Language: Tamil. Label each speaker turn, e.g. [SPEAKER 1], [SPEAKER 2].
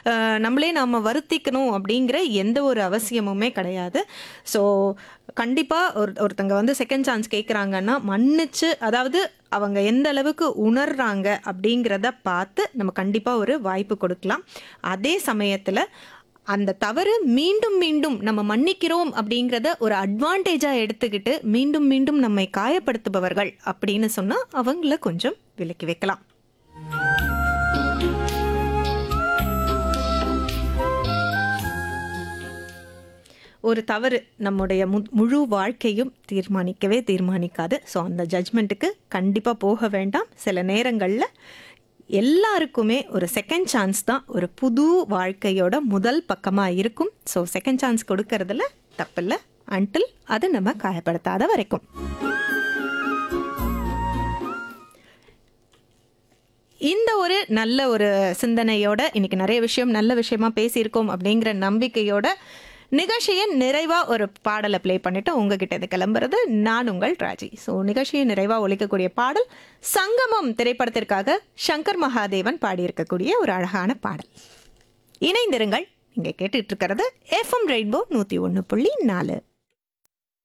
[SPEAKER 1] அஹ், நம்மளே நாம் வருத்திக்கணும் அப்படிங்கிற எந்த ஒரு அவசியமுமே கிடையாது ஸோ கண்டிப்பாக ஒரு ஒருத்தங்க வந்து செகண்ட் சான்ஸ் கேட்குறாங்கன்னா மன்னிச்சு அதாவது அவங்க எந்த அளவுக்கு உணர்றாங்க அப்படிங்கிறத பார்த்து நம்ம கண்டிப்பாக ஒரு வாய்ப்பு கொடுக்கலாம் அதே சமயத்தில் அந்த தவறு மீண்டும் மீண்டும் நம்ம மன்னிக்கிறோம் அப்படிங்கிறத ஒரு அட்வான்டேஜாக எடுத்துக்கிட்டு மீண்டும் மீண்டும் நம்மை காயப்படுத்துபவர்கள் அப்படின்னு சொன்னால் அவங்கள கொஞ்சம் விலக்கி வைக்கலாம் ஒரு தவறு நம்முடைய மு- முழு வாழ்க்கையும் தீர்மானிக்கவே தீர்மானிக்காது ஸோ அந்த ஜட்ஜ்மெண்ட்டுக்கு கண்டிப்பாக போக வேண்டாம் சில நேரங்களில் எல்லாருக்குமே ஒரு செகண்ட் சான்ஸ் தான் ஒரு புது வாழ்க்கையோட முதல் பக்கமாக இருக்கும் ஸோ செகண்ட் சான்ஸ் கொடுக்கறதுல தப்பில்லை அன்டில் அது நம்ம காயப்படுத்தாத வரைக்கும் இந்த ஒரு நல்ல ஒரு சிந்தனையோட இன்னைக்கு நிறைய விஷயம் நல்ல விஷயமா பேசியிருக்கோம் அப்படிங்கிற நம்பிக்கையோட நிகழ்ச்சியின் நிறைவா ஒரு பாடலை ப்ளே பண்ணிட்டு உங்ககிட்ட இது கிளம்புறது நான் உங்கள் ராஜி ஸோ நிகழ்ச்சியின் நிறைவா ஒலிக்கக்கூடிய பாடல் சங்கமம் திரைப்படத்திற்காக சங்கர் மகாதேவன் பாடியிருக்கக்கூடிய ஒரு அழகான பாடல் இணைந்திருங்கள் நீங்க கேட்டுட்டு இருக்கிறது எஃப்எம் ரெயின்போ நூத்தி ஒன்று புள்ளி நாலு